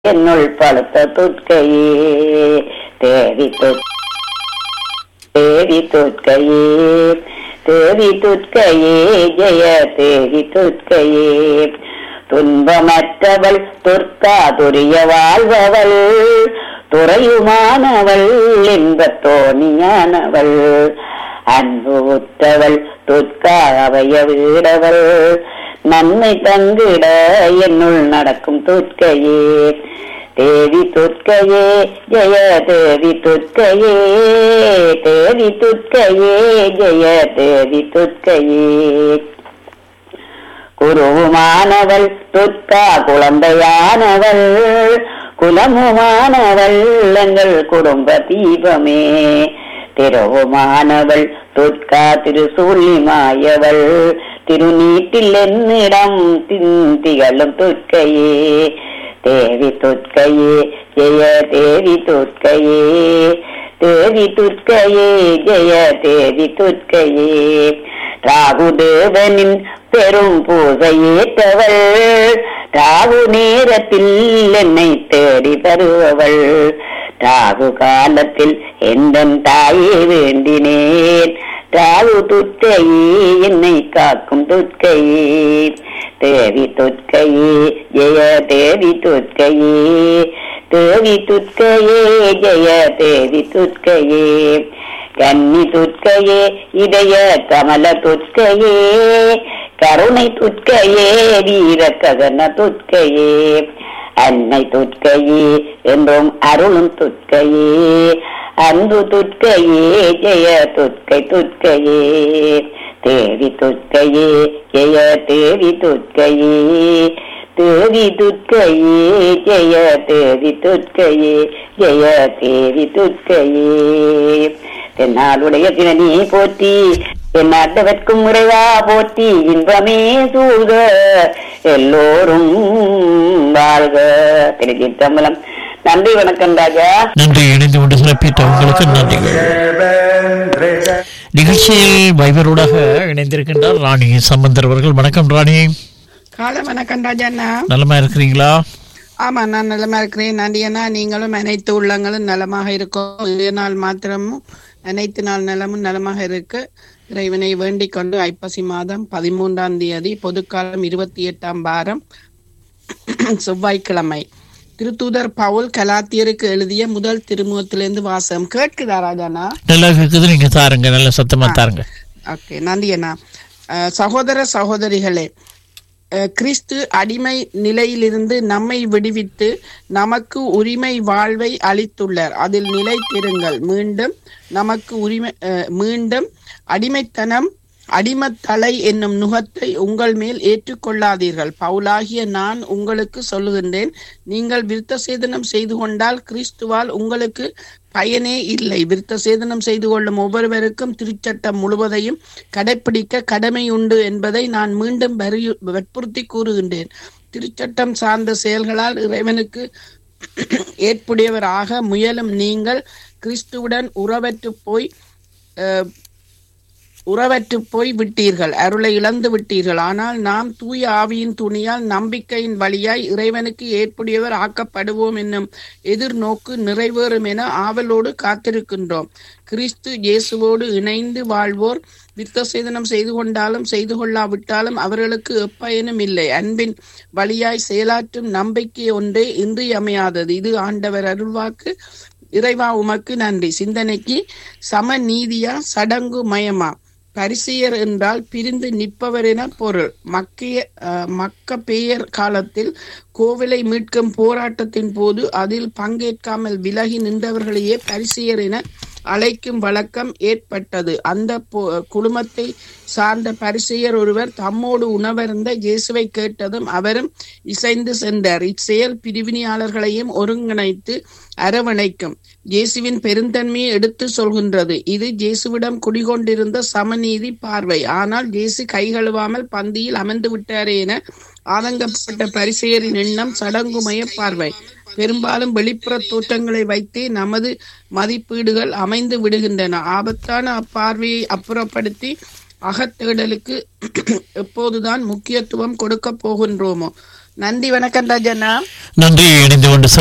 என்னுள் பழுத்த துர்க்கையே தேவி துத் தேவி துர்க்கையே தேவி துர்க்கையே ஜெய தேவி துர்க்கையே துன்பமற்றவள் துர்க்கா துரிய வாழ்பவள் துறையுமானவள் என்பத் தோணியானவள் அன்பு உற்றவள் துர்க்கா அவைய வீடவள் நன்மை தங்கிட என்னுள் நடக்கும் துர்க்கையே தேவி துர்க்கையே ஜெய தேவி துர்க்கையே தேவி துர்க்கையே ஜெய தேவி துர்க்கையே குருவுமானவள் துர்க்கா குழந்தையானவள் குலமுமானவள் எங்கள் குடும்ப தீபமே திருவுமானவள் துர்க்கா திருசூலிமாயவள் திருநீட்டில் என்னிடம் தின் திகழும் துர்க்கையே தேவி துர்க்கையே ஜெய தேவி துர்க்கையே தேவி துர்க்கையே ஜெய தேவி துர்க்கையே ராகுதேவனின் பெரும் பூசை ஏற்றவள் ராகு நேரத்தில் என்னை தேடி வருபவள் ராகு காலத்தில் எந்தன் தாயே வேண்டினேன் ராகு துர்க்கையே என்னை காக்கும் துர்க்கையே தேவி துர்க்கையே ஜெய தேவி துர்க்கையே தேவி துர்க்கையே ஜெய தேவி துர்க்கையே கன்னி துர்க்கையே இதய கமல துர்க்கையே கருணை துர்க்கையே வீர ககன துர்க்கையே அன்னை துர்க்கையே என்றும் அருளும் துர்க்கையே அன்பு துர்க்கையே ஜெய துர்க்கை துர்க்கையே தேவி துர்க்கையே ஜெய தேவி துர்க்கையே தேவி துர்க்கையே ஜெய தேவி துர்க்கையே ஜெய தேவி துர்க்கையே தென்னாளுடைய தினனி போற்றி எந்நாட்டவர்க்கும் முறைவா போற்றி இன்பமே சூழ்க எல்லோரும் வாழ்க திருச்சிற்றம்பலம் நன்றி வணக்கம் ராஜா நன்றி இணைந்து கொண்டு சிறப்பித்த உங்களுக்கு நன்றிகள் நிகழ்ச்சியில் வைபரோடாக இணைந்திருக்கின்றார் ராணி சம்பந்தர் அவர்கள் வணக்கம் ராணி காலை வணக்கம் ராஜண்ணா நலமா இருக்கிறீங்களா ஆமா நான் நலமா இருக்கிறேன் நன்றியண்ணா நீங்களும் அனைத்து உள்ளங்களும் நலமாக இருக்கும் இளைய நாள் மாத்திரமும் அனைத்து நாள் நலமும் நலமாக இருக்க இறைவனை வேண்டிக் கொண்டு ஐப்பசி மாதம் பதிமூன்றாம் தேதி பொதுக்காலம் இருபத்தி எட்டாம் வாரம் செவ்வாய்க்கிழமை திருத்தூதர் பவுல் கலாத்தியருக்கு எழுதிய முதல் திருமுகத்திலிருந்து வாசகம் கேட்குதா ராஜாண்ணா நல்லா இருக்குது நீங்க தாருங்க நல்ல சத்தமா தாருங்க ஓகே நன்றி அண்ணா அஹ், சகோதர சகோதரிகளே அஹ், கிறிஸ்து அடிமை நிலையிலிருந்து நம்மை விடுவித்து நமக்கு உரிமை வாழ்வை அளித்துள்ளார் அதில் நிலைத்திருங்கள் மீண்டும் நமக்கு உரிமை அஹ், மீண்டும் அடிமைத்தனம் அடிமத்தலை என்னும் நுகத்தை உங்கள் மேல் ஏற்றுக்கொள்ளாதீர்கள் பவுலாகிய நான் உங்களுக்கு சொல்லுகின்றேன் நீங்கள் விருத்த சேதனம் செய்து கொண்டால் கிறிஸ்துவால் உங்களுக்கு பயனே இல்லை விருத்த சேதனம் செய்து கொள்ளும் ஒவ்வொருவருக்கும் திருச்சட்டம் முழுவதையும் கடைப்பிடிக்க கடமை உண்டு என்பதை நான் மீண்டும் வலியு- வற்புறுத்தி கூறுகின்றேன் திருச்சட்டம் சார்ந்த செயல்களால் இறைவனுக்கு ஏற்புடையவராக முயலும் நீங்கள் கிறிஸ்துவுடன் உறவற்று போய் அஹ், உறவற்று போய் விட்டீர்கள் அருளை இழந்து விட்டீர்கள் ஆனால் நாம் தூய ஆவியின் துணியால் நம்பிக்கையின் வழியாய் இறைவனுக்கு ஏற்புடையவர் ஆக்கப்படுவோம் என்னும் எதிர்நோக்கு நிறைவேறும் என ஆவலோடு காத்திருக்கின்றோம் கிறிஸ்து இயேசுவோடு இணைந்து வாழ்வோர் விருத்த சேதனம் செய்து கொண்டாலும் செய்து கொள்ளாவிட்டாலும் அவர்களுக்கு எப்பயனும் இல்லை அன்பின் வழியாய் செயலாற்றும் நம்பிக்கை ஒன்றே இன்றியமையாதது இது ஆண்டவர் அருள்வாக்கு இறைவா உமக்கு நன்றி சிந்தனைக்கு சம நீதியா சடங்கு மயமா பரிசெயர் என்றால் பிரிந்து நிற்பவர் என பொருள் மக்கிய அஹ், மக்க பெயர் காலத்தில் கோவிலை மீட்கும் போராட்டத்தின் போது அதில் பங்கேற்காமல் விலகி நின்றவர்களையே பரிசெயர் என அழைக்கும் வழக்கம் ஏற்பட்டது அந்த பொ- குழுமத்தை சார்ந்த பரிசெயர் ஒருவர் தம்மோடு உணவருந்த இயேசுவை கேட்டதும் அவரும் இசைந்து சென்றார் இச்செயல் பிரிவினையாளர்களையும் ஒருங்கிணைத்து அரவணைக்கும் இயேசுவின் பெருந்தன்மையை எடுத்து சொல்கின்றது இது இயேசுவிடம் குடிகொண்டிருந்த சமநீதி பார்வை ஆனால் இயேசு கை கழுவாமல் பந்தியில் அமர்ந்து விட்டாரே என ஆதங்கப்பட்ட பரிசெயரின் எண்ணம் சடங்குமய பார்வை பெரும்பாலும் வெளிப்புற தோற்றங்களை வைத்தே நமது மதிப்பீடுகள் அமைந்து விடுகின்றன ஆபத்தான அப்பார்வையை அப்புறப்படுத்தி அகத்தேடலுக்கு எப்போதுதான் முக்கியத்துவம் கொடுக்க போகின்றோமோ நன்றி வணக்கம் ராஜண்ணா நன்றி இணைந்து கொண்டு